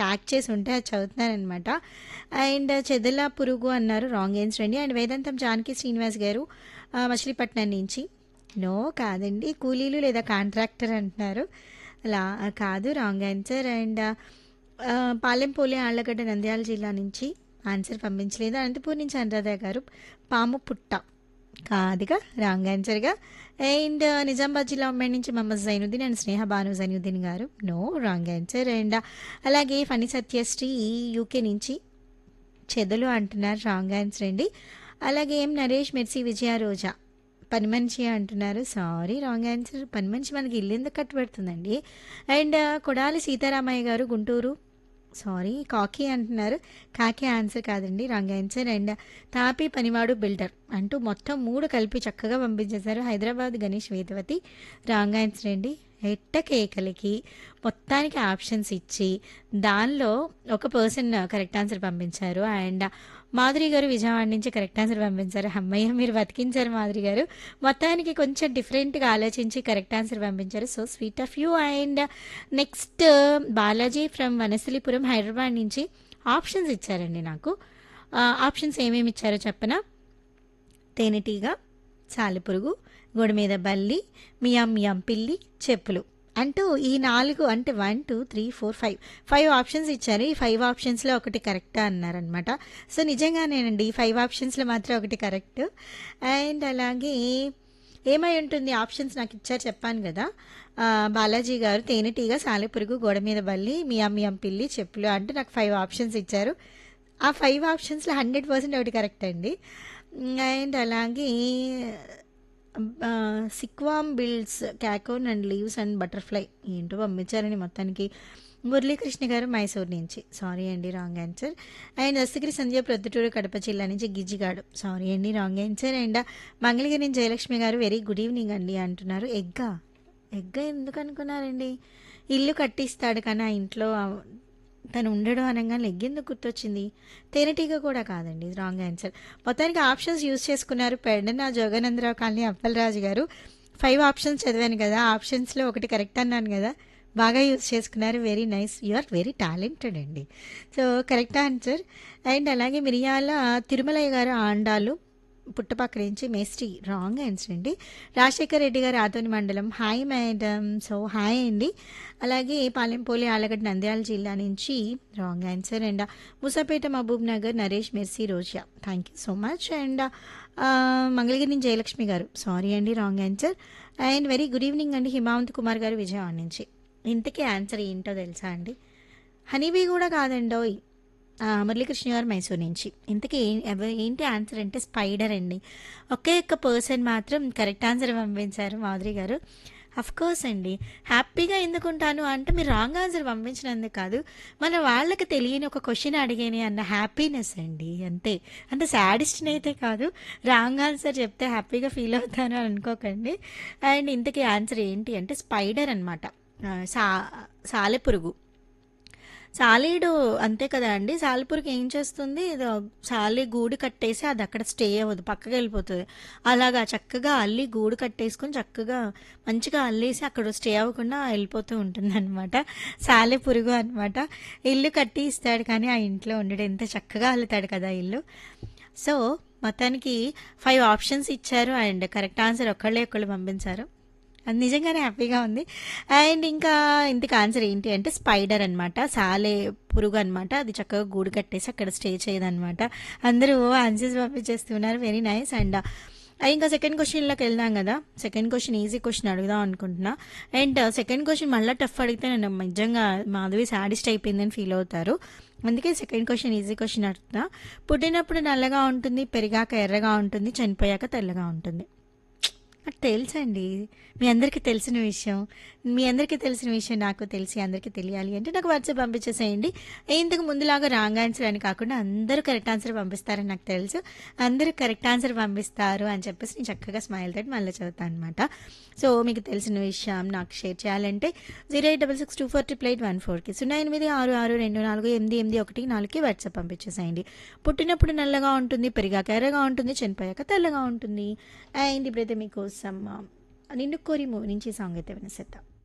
tag చేసి ఉంటే అది చదువుతున్నానమాట అండ్ చెదల పురుగు అన్నారు రాంగ్ ఆన్సర్ అండి అండ్ వేదాంతం జానకి శ్రీనివాస్ గారు ఆ, మచిలీపట్నం నుంచి నో కాదండి కూలీలు లేదా కాంట్రాక్టర్ అంటున్నారు అలా కాదు రాంగ్ ఆన్సర్ అండ్ ఆ, పాలెంపోలే ఆళ్లగడ్డ నంద్యాల జిల్లా నుంచి ఆన్సర్ పంపించలేదు అనంతపూర్ నుంచి అనురాధ గారు పాము పుట్ట కాదుగా రాంగ్ ఆన్సర్గా అండ్ నిజామాబాద్ జిల్లా ఉమ్మడి నుంచి మహమ్మద్ జైనుద్దీన్ అండ్ స్నేహ భాను జైనుద్దీన్ గారు నో రాంగ్ ఆన్సర్ అండ్ అలాగే ఫణి సత్యశ్రీ యూకే నుంచి చెదలు అంటున్నారు రాంగ్ ఆన్సర్ అండి అలాగే ఏం నరేష్ మెర్సీ విజయ రోజా పని మనిషి అంటున్నారు సారీ రాంగ్ ఆన్సర్ పని మనిషి మనకి ఇల్లు ఎందుకు కట్టుబెడుతుందండి అండ్ కొడాలి సీతారామయ్య గారు గుంటూరు సారీ కాకి అంటున్నారు కాకి ఆన్సర్ కాదండి రాంగ్ ఆన్సర్ అండ్ తాపి పనివాడు బిల్డర్ అంటూ మొత్తం మూడు కలిపి చక్కగా పంపించేశారు హైదరాబాద్ గణేష్ వేదవతి రాంగ్ ఆన్సర్ అండి ఎట్ట కేకలకి మొత్తానికి ఆప్షన్స్ ఇచ్చి దానిలో ఒక పర్సన్ కరెక్ట్ ఆన్సర్ పంపించారు అండ్ మాధురి గారు విజయవాడ నుంచి కరెక్ట్ ఆన్సర్ పంపించారు అమ్మయ్య మీరు బతికించారు మాధురి గారు మొత్తానికి కొంచెం డిఫరెంట్గా ఆలోచించి కరెక్ట్ ఆన్సర్ పంపించారు so sweet of you and next Balaji from Vanasthalipuram Hyderabad నుంచి ఆప్షన్స్ ఇచ్చారండి నాకు ఆప్షన్స్ ఏమేమి ఇచ్చారో చెప్పనా తేనెటీగ సాలిపురుగు గోడ మీద బల్లి మియాం మియాం పిల్లి చెప్పులు అంటూ ఈ నాలుగు అంటే one two three four five five options ఇచ్చారు ఈ ఫైవ్ ఆప్షన్స్లో ఒకటి కరెక్ట్ అన్నారనమాట సో నిజంగానేనండి ఈ ఫైవ్ ఆప్షన్స్లో మాత్రం ఒకటి కరెక్ట్ అండ్ అలాగే ఏమై ఉంటుంది ఆప్షన్స్ నాకు ఇచ్చారు చెప్పాను కదా ఆ, బాలాజీ గారు తేనెటీగ సాలెపురుగు గోడ మీద బల్లి మియాం మియాం పిల్లి చెప్పులు అంటూ నాకు ఫైవ్ ఆప్షన్స్ ఇచ్చారు ఆ ఫైవ్ ఆప్షన్స్లో హండ్రెడ్ పర్సెంట్ ఒకటి కరెక్ట్ అండి అండ్ అలాగే సిక్వామ్ బిల్డ్స్ క్యాకోన్ అండ్ లీవ్స్ అండ్ బటర్ఫ్లై ఏంటో పంపించారండి మొత్తానికి మురళీకృష్ణ గారు మైసూర్ నుంచి సారీ అండి wrong answer and Dastagiri Sandhya Proddatur Kadapa జిల్లా నుంచి గిజ్జిగాడు సారీ అండి రాంగ్ ఆన్సర్ అండ్ మంగళగిరి నుంచి జయలక్ష్మి గారు వెరీ గుడ్ ఈవినింగ్ అండి అంటున్నారు ఎగ్గా ఎగ్గా ఎందుకు అనుకున్నారండి ఇల్లు కట్టిస్తాడు కానీ ఆ ఇంట్లో ఆ- తను ఉండడం అనగానే ఎగ్గెందుకు గుర్తొచ్చింది తేనెటీగ కూడా కాదండి రాంగ్ ఆన్సర్ మొత్తానికి ఆప్షన్స్ యూజ్ చేసుకున్నారు పెడన జోగానందరావు కాలనీ అప్పలరాజు గారు ఫైవ్ ఆప్షన్స్ చదివాను కదా ఆప్షన్స్లో ఒకటి కరెక్ట్ అన్నాను కదా బాగా యూజ్ చేసుకున్నారు very nice you are very talented అండి సో కరెక్ట్ ఆన్సర్ అండ్ అలాగే మిరియాల తిరుమలయ్య గారు ఆండాలు పుట్టపక్క నుంచి మేస్ట్రీ రాంగ్ ఆన్సర్ అండి రాజశేఖర్ రెడ్డి గారు ఆతోని మండలం హాయ్ మేడం సో హాయ్ అండి అలాగే పాలెంపోలి ఆలగడ్డ నంద్యాల జిల్లా నుంచి wrong answer and Musapet Mahbub Nagar Naresh Mercy Roja thank you so much and Mangalagiri నుంచి జయలక్ష్మి గారు సారీ అండి wrong answer and very good evening అండి హిమావంత్ కుమార్ గారు విజయవాడ నుంచి ఇంతకీ ఆన్సర్ ఏంటో తెలుసా అండి హనీబీ కూడా కాదండోయ్ ఆ, మురళీకృష్ణ గారు మైసూర్ నుంచి ఇంతకీ ఏ- ఎవ- ఏంటి ఆన్సర్ అంటే స్పైడర్ అండి ఒకే ఒక్క పర్సన్ మాత్రం కరెక్ట్ ఆన్సర్ పంపించారు మాధురి గారు అఫ్ కోర్స్ అండి హ్యాపీగా ఎందుకుంటాను అంటే మీరు రాంగ్ ఆన్సర్ పంపించినందుకు కాదు మన వాళ్ళకి తెలియని ఒక క్వశ్చన్ అడిగేని అన్న హ్యాపీనెస్ అండి అంతే అంత సాడిస్ట్ని అయితే కాదు రాంగ్ ఆన్సర్ చెప్తే హ్యాపీగా ఫీల్ అవుతాను అని అనుకోకండి అండ్ ఇంతకీ ఆన్సర్ ఏంటి అంటే స్పైడర్ అనమాట సా సాలెపురుగు సాలీడు అంతే కదా అండి సాలిపురికి ఏం చేస్తుంది ఏదో సాలి గూడు కట్టేసి అది అక్కడ స్టే అవ్వదు పక్కకి వెళ్ళిపోతుంది అలాగా చక్కగా అల్లి గూడు కట్టేసుకొని చక్కగా మంచిగా అల్లేసి అక్కడ స్టే అవ్వకుండా వెళ్ళిపోతూ ఉంటుంది అనమాట సాలె పురుగు అనమాట ఇల్లు కట్టి ఇస్తాడు కానీ ఆ ఇంట్లో ఉండడు ఎంత చక్కగా అల్లుతాడు కదా ఇల్లు సో మొత్తానికి ఫైవ్ ఆప్షన్స్ ఇచ్చారు అండ్ కరెక్ట్ ఆన్సర్ ఒక్కళ్ళే ఒక్కళ్ళు పంపించారు అది నిజంగానే హ్యాపీగా ఉంది అండ్ ఇంకా ఇంతకు ఆన్సర్ ఏంటి అంటే స్పైడర్ అనమాట సాలే పురుగు అనమాట అది చక్కగా గూడు కట్టేసి అక్కడ స్టే చేయదన్నమాట అందరూ ఆన్సర్స్ పంపించేస్తున్నారు వెరీ నైస్ అండ్ ఇంకా సెకండ్ క్వశ్చన్లోకి వెళ్దాం కదా సెకండ్ క్వశ్చన్ ఈజీ క్వశ్చన్ అడుగుదాం అనుకుంటున్నా అండ్ సెకండ్ క్వశ్చన్ మళ్ళీ టఫ్ అడిగితే నేను నిజంగా మాధవి సాడిస్ట్ అయిపోయిందని ఫీల్ అవుతారు అందుకే సెకండ్ క్వశ్చన్ ఈజీ క్వశ్చన్ అడుగుతున్నా పుట్టినప్పుడు నల్లగా ఉంటుంది పెరిగాక ఎర్రగా ఉంటుంది చనిపోయాక తెల్లగా ఉంటుంది నాకు తెలుసండి మీ అందరికీ తెలిసిన విషయం మీ అందరికీ తెలిసిన విషయం నాకు తెలిసి అందరికీ తెలియాలి అంటే నాకు వాట్సాప్ పంపించేసేయండి ఇంతకు ముందులాగా రాంగ్ ఆన్సర్ అని కాకుండా అందరూ కరెక్ట్ ఆన్సర్ పంపిస్తారని నాకు తెలుసు అందరూ కరెక్ట్ ఆన్సర్ పంపిస్తారు అని చెప్పేసి నేను చక్కగా స్మైల్ తోటి మళ్ళీ చదువుతాను అనమాట సో మీకు తెలిసిన విషయం నాకు షేర్ చేయాలంటే zero eight double six two four triple eight one ఫోర్కి సున్నా ఎనిమిది ఆరు ఆరు రెండు నాలుగు ఎనిమిది ఎనిమిది ఒకటి నాలుగుకి వాట్సాప్ పంపించేసేయండి పుట్టినప్పుడు నల్లగా ఉంటుంది పెరిగాక ఎర్రగా ఉంటుంది చనిపోయాక తెల్లగా ఉంటుంది అండ్ ఇప్పుడైతే మీకోసం ఆ, నిన్ను కోరి మూవీ నుంచి సాంగ్ అయితే వినేసేద్దాం